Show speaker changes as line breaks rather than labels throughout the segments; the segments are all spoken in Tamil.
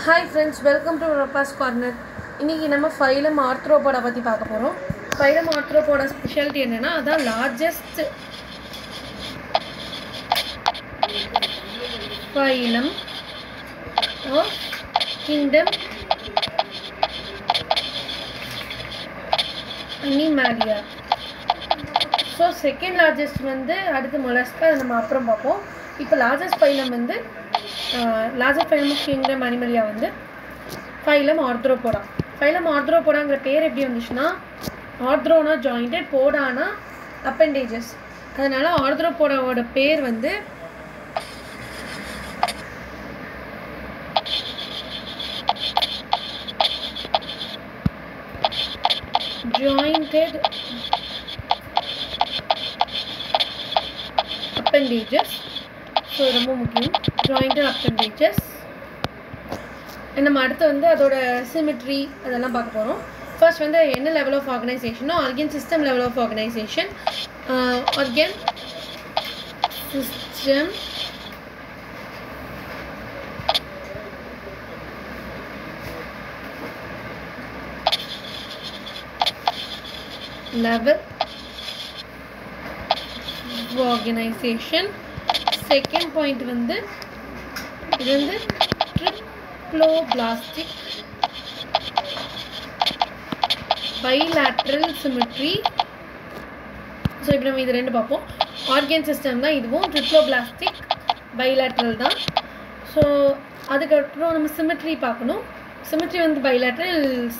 ஹாய் ஃப்ரெண்ட்ஸ் வெல்கம் டு ரப்பாஸ் கார்னர் இன்றைக்கி நம்ம ஃபைலம் ஆர்த்ரோபோடை பற்றி பார்க்க போகிறோம் ஃபைலம் ஆர்த்ரோபோட ஸ்பெஷாலிட்டி என்னென்னா அதான் largest phylum of kingdom Animalia so second largest வந்து அடுத்து மொலஸ்கா அதை நம்ம அப்புறம் பார்ப்போம் இப்போ லார்ஜஸ்ட் ஃபைலம் வந்து largest phylum of kingdom Animalia வந்து ஃபைலம் ஆர்த்ரோபோடா ஃபைலம் ஆர்த்ரோபோடாங்கிற பேர் எப்படி வந்துச்சுன்னா ஆர்த்ரோனா ஜாயிண்டட் போடானா அப்பெண்டேஜஸ் அதனால ஆர்த்ரோபோடாவோட பேர் வந்து jointed appendages ஸோ ரொம்ப முக்கியம் jointed appendages And நம்ம அடுத்து வந்து அதோட சிமிட்ரி அதெல்லாம் பார்க்க போகிறோம் ஃபர்ஸ்ட் வந்து என்ன லெவல் ஆஃப் ஆர்கனைசேஷனோ organ system level of organisation organ system level organization second point வந்து இது வந்து triploblastic bilateral symmetry ஸோ இப்போ நம்ம இது ரெண்டு பார்ப்போம் ஆர்கன் சிஸ்டம் தான் இதுவும் ட்ரிப்ளோபிளாஸ்டிக் பைலாட்ரல் தான் ஸோ அதுக்கப்புறம் நம்ம சிமெட்ரி பார்க்கணும் சிமெட்ரி வந்து பைலாட்ரல்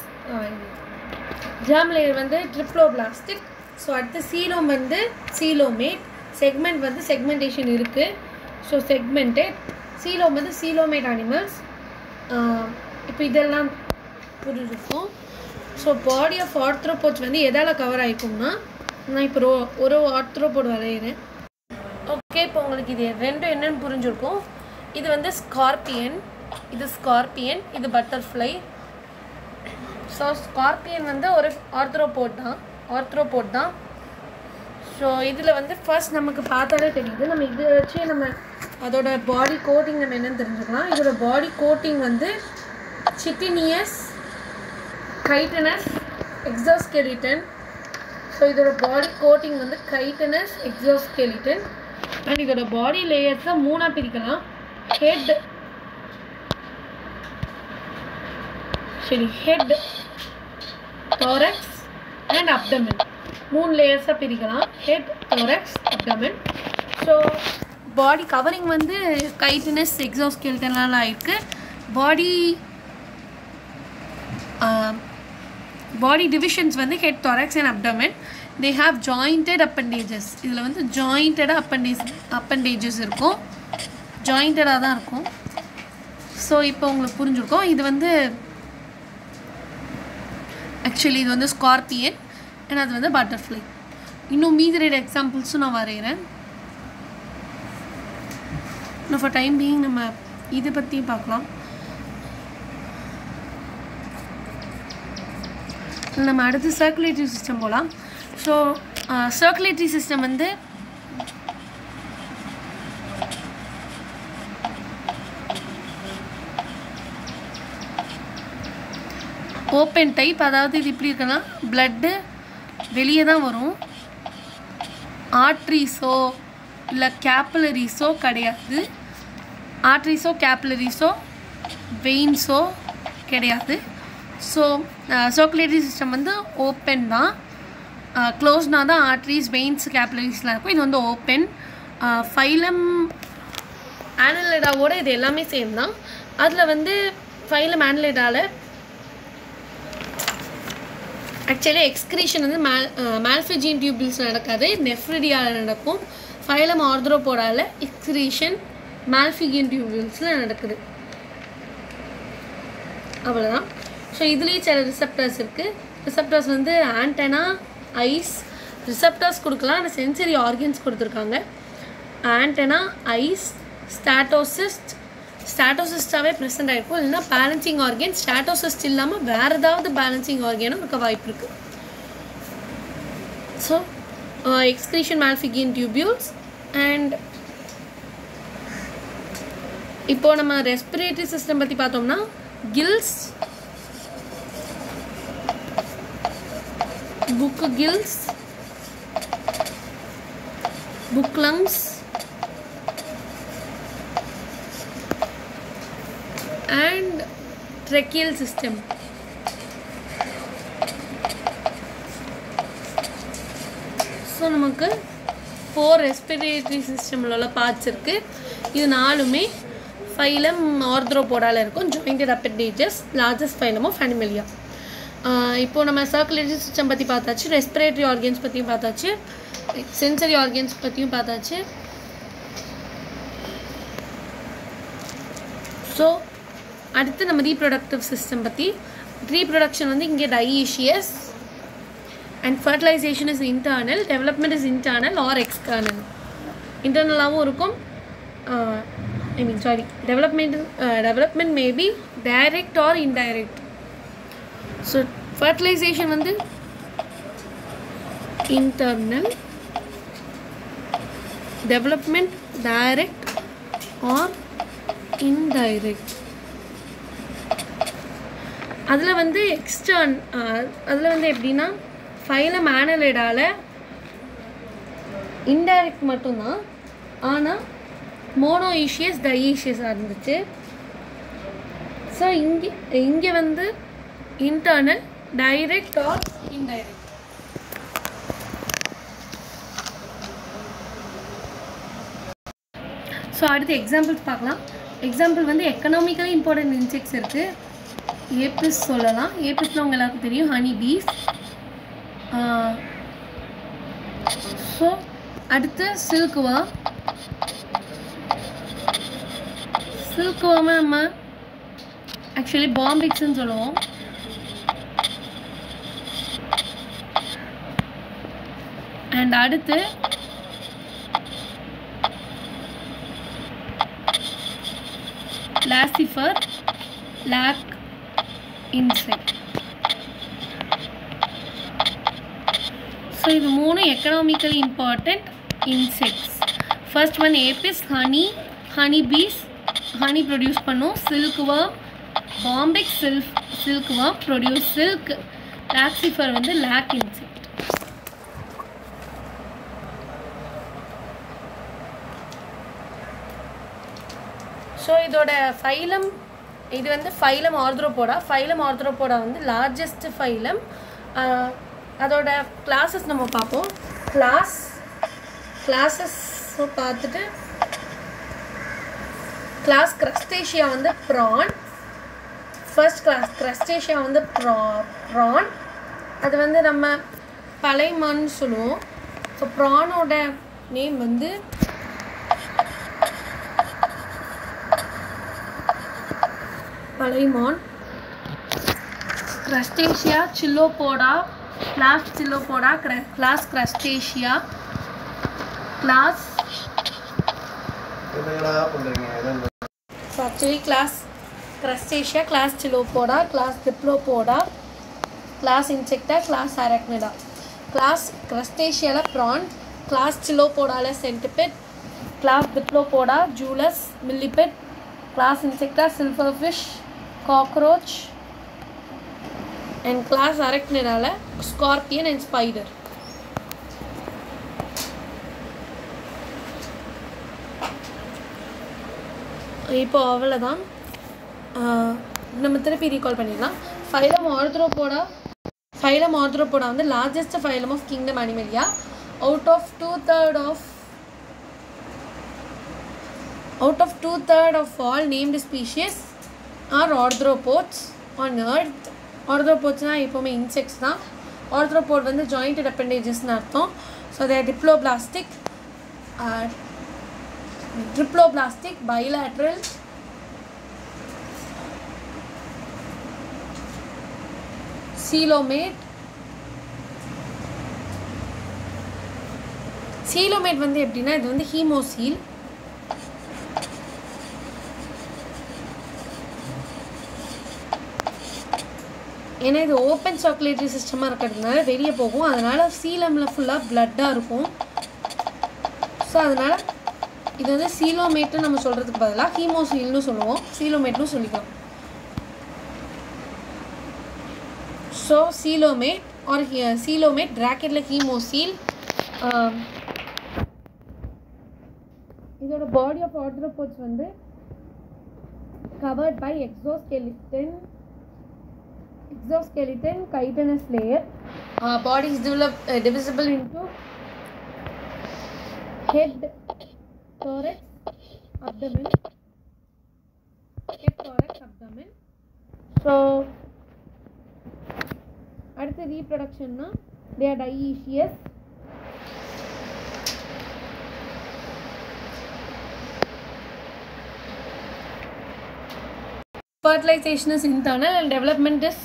ஜாம் லேயர் வந்து ட்ரிப்ளோபிளாஸ்டிக் ஸோ அடுத்து சீலோம் வந்து சீலோமேட் செக்மெண்ட் வந்து செக்மெண்டேஷன் இருக்குது ஸோ செக்மெண்டட் சீலோம் வந்து சீலோமேட் அனிமல்ஸ் இப்போ இதெல்லாம் புரிஞ்சுருக்கும் ஸோ பாடி ஆஃப் ஆர்த்ரோபோட்ஸ் வந்து எதால் கவர் ஆகிக்கும்னா நான் இப்போ ரோ ஒரு ஆர்த்ரோபோட் வரைகிறேன் ஓகே இப்போ உங்களுக்கு இது ரெண்டும் என்னன்னு புரிஞ்சிருக்கும் இது வந்து ஸ்கார்பியன் இது ஸ்கார்பியன் இது பட்டர்ஃப்ளை ஸோ ஸ்கார்பியன் வந்து ஒரு ஆர்த்ரோபோட் தான் ஆர்த்ரோபோட் தான் ஸோ இதில் வந்து ஃபர்ஸ்ட் நமக்கு பார்த்தாலே தெரியுது நம்ம இதை வச்சு நம்ம அதோட பாடி கோட்டிங் நம்ம என்னன்னு தெரிஞ்சுக்கலாம் இதோட பாடி கோட்டிங் வந்து சிட்டினியஸ் கைட்டனஸ் எக்ஸோஸ்கெலிட்டன் ஸோ இதோட பாடி கோட்டிங் வந்து கைட்டனஸ் எக்ஸோஸ்கெலிட்டன் அண்ட் இதோட பாடி லேயர்ஸை மூணாக பிரிக்கலாம் ஹெட் சரி ஹெட் thorax அண்ட் abdomen மூணு லேயர்ஸாக பிரிக்கலாம் head thorax abdomen so body covering வந்து கைட்டனஸ் எக்ஸோஸ்கெல்டனால ஆயிருக்கு பாடி பாடி டிவிஷன்ஸ் வந்து head thorax and abdomen they have jointed appendages இதில் வந்து ஜாயிண்டடாக அப்பண்டேஜ் அப்பண்டேஜஸ் இருக்கும் ஜாயிண்டடாக தான் இருக்கும் ஸோ இப்போ உங்களுக்கு புரிஞ்சிருக்கும் இது வந்து ஆக்சுவலி இது வந்து ஸ்கார்பியன் அண்ட் அது வந்து பட்டர்ஃப்ளை இன்னும் மீதி ரெண்டு எக்ஸாம்பிள்ஸும் நான் வரைகிறேன் இன்னும் ஃபார் டைம் பீயிங் நம்ம இதை பற்றியும் பார்க்கலாம் நம்ம அடுத்து சர்க்குலேட்டரி சிஸ்டம் போகலாம் ஸோ சர்க்குலேட்டரி சிஸ்டம் வந்து ஓப்பன் டைப் அதாவது இது இப்படி இருக்குன்னா பிளட்டு வெளியே தான் வரும் ஆர்ட்ரிஸோ இல்லை கேப்புலரிஸோ கிடையாது ஆர்ட்ரிஸோ கேப்புலரிஸோ வெயின்ஸோ கிடையாது ஸோ சர்க்குலேட்டரி சிஸ்டம் வந்து ஓப்பன் தான் க்ளோஸ்னா தான் ஆர்ட்ரிஸ் வெயின்ஸ் கேப்புலரிஸ்லாம் இருக்கும் இது வந்து ஓப்பன் ஃபைலம் ஆனலைடாவோட இது எல்லாமே சேம் தான் அதில் வந்து ஃபைலம் ஆனலைடாவில் ஆக்சுவலி எக்ஸ்கிரீஷன் வந்து மேல் மேல்ஃபிஜியன் டியூபிள்ஸ் நடக்காது நெஃப்ரிடியாவில் நடக்கும் ஃபைலம் ஆர்த்ரோபோடாவில் எக்ஸ்கிரீஷன் மேல்ஃபிகியன் டியூபிள்ஸில் நடக்குது அவ்வளோதான் ஸோ இதுலேயே சில ரிசப்டர்ஸ் இருக்குது ரிசப்டர்ஸ் வந்து ஆண்டனா ஐஸ் ரிசப்டர்ஸ் கொடுக்கலாம் ஆனால் சென்சரி ஆர்கன்ஸ் கொடுத்துருக்காங்க ஆண்டனா ஐஸ் ஸ்டாட்டோசிஸ்ட் ஸ்டாட்டோசிஸ்டாகவே ப்ரெசென்ட் ஆகிருக்கும் இல்லைன்னா பேலன்சிங் ஆர்கன் ஸ்டாட்டோசிஸ்ட் இல்லாமல் வேறு ஏதாவது பேலன்சிங் ஆர்கனும் இருக்க வாய்ப்பு இருக்குது so excretion Malpighian tubules and இப்போ நம்ம ரெஸ்பிரேட்டரி சிஸ்டம் பற்றி பார்த்தோம்னா gills book gills book lungs and tracheal system so நமக்கு ஃபோர் ரெஸ்பிரேட்டரி சிஸ்டமில் உள்ள பார்ட்ஸ் இருக்குது இது நாலுமே ஃபைலம் ஆர்த்ரோபோடால இருக்கும் jointed appendages largest phylum of Animalia இப்போது நம்ம சர்க்குலேட்டரி சிஸ்டம் பற்றி பார்த்தாச்சு ரெஸ்பிரேட்டரி ஆர்கன்ஸ் பற்றியும் பார்த்தாச்சு சென்சரி ஆர்கன்ஸ் பற்றியும் பார்த்தாச்சு ஸோ அடுத்து நம்ம ரீப்ரொடக்டிவ் சிஸ்டம் பற்றி ரீப்ரொடக்ஷன் வந்து இங்கே dioecious and fertilization is internal development is internal or external இன்டர்னலாகவும் இருக்கும் I mean sorry development development maybe direct or indirect so fertilization வந்து internal development direct or indirect அதில் வந்து எக்ஸ்டர்ன் அதில் வந்து எப்படின்னா ஃபைலம் ஆனலைடால் இன்டைரக்ட் மட்டும்தான் ஆனால் மோனோ ஈஷியஸ் டைஈஷியஸாக இருந்துச்சு ஸோ இங்கே இங்கே வந்து internal direct or indirect so அடுத்து எக்ஸாம்பிள்ஸ் பார்க்கலாம் எக்ஸாம்பிள் வந்து எக்கனாமிக்கலி இம்பார்ட்டன்ட் இன்செக்ட்ஸ் இருக்குது ஏபிஸ் சொல்லலாம் ஏபிஸில் உங்க எல்லாருக்கும் தெரியும் ஹனி பீஸ் ஸோ அடுத்து சில்குவா சில்குவாம நம்ம ஆக்சுவலி பாம்பிக்ஸ்ன்னு சொல்லுவோம் அண்ட் அடுத்து லாசிஃபர் லாக் இன்செக்ட் ஸோ இது மூணு economically important insects first one Apis honey honey bees honey produce பண்ணும் silk worm Bombyx silk silk worm produce silk Laccifer வந்து லாக் இன்செக்ட் ஸோ இதோட ஃபைலம் இது வந்து ஃபைலம் ஆர்த்ரோபோடா ஃபைலம் ஆர்த்ரோபோடா வந்து லார்ஜஸ்ட் ஃபைலம் அதோட கிளாஸஸ் நம்ம பார்ப்போம் கிளாஸ் கிளாஸஸ் பார்த்துட்டு கிளாஸ் கிரஸ்டேஷியா வந்து ப்ரான் ஃபர்ஸ்ட் கிளாஸ் கிரஸ்டேஷியா வந்து ப்ரா ப்ரான் அது வந்து நம்ம பழைமான்னு சொல்லுவோம் ஸோ ப்ரானோட நேம் வந்து Palaemon Crustacea Chilopoda class Chilopoda class Crustacea class
என்னடா பண்றீங்க இதான்
so actually class Crustacea class Chilopoda class Diplopoda class Insecta class Arachnida class கிரஸ்டேஷியாவில் ப்ரான் கிளாஸ் சிலோபோடாவில் centipede class Diplopoda Julus millipede class Insecta silver fish cockroach and class அரக்னிடாவில் ஸ்கார்பியன் அண்ட் ஸ்பைடர் இப்போ அவ்வளோதான் நம்ம திருப்பி ரீகால் பண்ணிடலாம் ஃபைலம் ஆர்த்ரோபோடா ஃபைலம் ஆர்த்ரோபோடா வந்து largest phylum of kingdom Animalia out of two third of out of two third of all named species are arthropods on earth ஆர்த்ரோபோட்ஸ்னால் எப்போவுமே இன்செக்ட்ஸ் தான் ஆர்த்ரோபோட் வந்து ஜாயிண்டட் அப்பெண்டேஜஸ்னு அர்த்தம் so they're diploblastic triploblastic bilateral coelomate coelomate வந்து எப்படின்னா இது வந்து ஹீமோசீல் ஏன்னா இது ஓப்பன் சாக்லேட்டரி சிஸ்டமாக இருக்கிறதுனால வெளியே போகும் அதனால் சீலமில் ஃபுல்லாக பிளட்டாக இருக்கும் ஸோ அதனால் இது வந்து சீலோமேட்னு நம்ம சொல்கிறதுக்கு பதிலாக ஹீமோசீல்னு சொல்லுவோம் சீலோமேட்னு சொல்லிக்கலாம் ஸோ சீலோமேட் ஆர் சீலோமேட் ப்ராக்கெட்டில் ஹீமோசீல் இதோட பாடி ஆஃப் ஆர்ட்ரோபோட்ஸ் வந்து covered by exoskeleton exoskeleton chitinous layer uh, body is develop, uh, divisible into head thorax abdomen head thorax abdomen so அடுத்து ரீப்ரொடக்ஷன்னா they are dioecious fertilization is internal and development is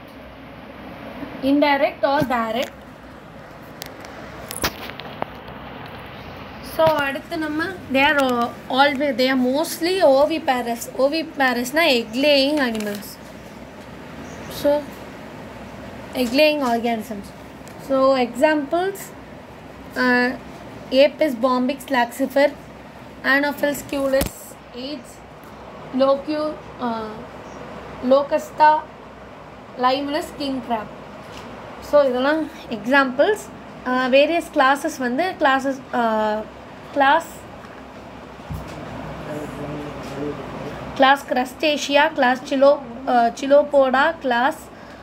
indirect or direct so அடுத்து நம்ம they are always they are mostly oviparous ஓவி பேரஸ்னால் egg laying animals so egg laying organisms so examples Apis Bombyx Laccifer Anopheles Culex Aedes லோக்யூ Locusta Limulus king crab so இதெல்லாம் எக்ஸாம்பிள்ஸ் வேரியஸ் கிளாஸஸ் வந்து classes class class Crustacea class சிலோ Chilopoda class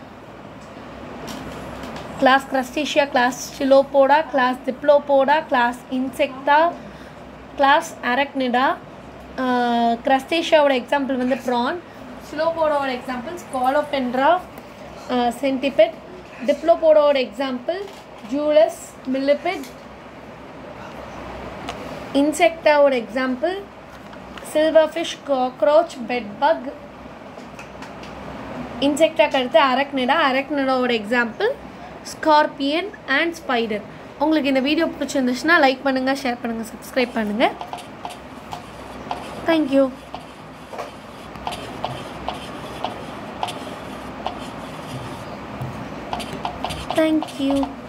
class Crustacea class Chilopoda class Diplopoda class Insecta class Arachnida கிரஸ்டேஷியாவோட எக்ஸாம்பிள் வந்து ப்ரான் சிலோபோடாவோட எக்ஸாம்பிள் ஸ்காலோபென்ட்ரா சென்டிபெட் டிப்ளோபோடாவோட எக்ஸாம்பிள் ஜூலஸ் மில்லிபிட் இன்செக்டாவோட example silver fish cockroach bedbug இன்செக்டாக்கு அடுத்து அரக்னிடா அரக்னிடாவோட எக்ஸாம்பிள் ஸ்கார்பியன் அண்ட் ஸ்பைடர் உங்களுக்கு இந்த வீடியோ பிடிச்சிருந்துச்சுன்னா லைக் பண்ணுங்கள் ஷேர் பண்ணுங்கள் சப்ஸ்கிரைப் பண்ணுங்கள் தேங்க்யூ தேங்க்யூ